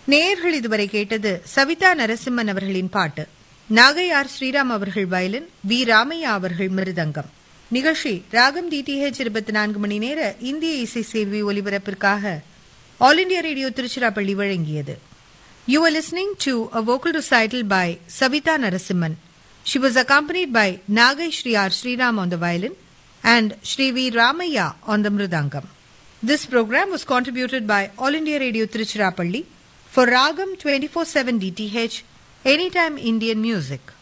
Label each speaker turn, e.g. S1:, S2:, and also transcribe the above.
S1: நேயர்கள் இதுவரை கேட்டது சவிதா நரசிம்மன் அவர்களின் பாட்டு நாகை ஆர் ஸ்ரீராம் அவர்கள் வயலின் வி ராமையா அவர்கள் மிருதங்கம் நிகழ்ச்சி ராகம் டிடிஹெச் இருபத்தி நான்கு மணி நேர இந்திய இசை சேவை ஒலிபரப்பிற்காக ஆல் இண்டியா ரேடியோ திருச்சிராப்பள்ளி வழங்கியது you are listening to a vocal recital by Savita Narasimhan. She was accompanied by Nagai Shri R. Sriram on the violin and Shri V. Ramaya on the mridangam. This program was contributed by All India Radio Tiruchirappalli for Ragam 24/7 DTH Anytime Indian Music.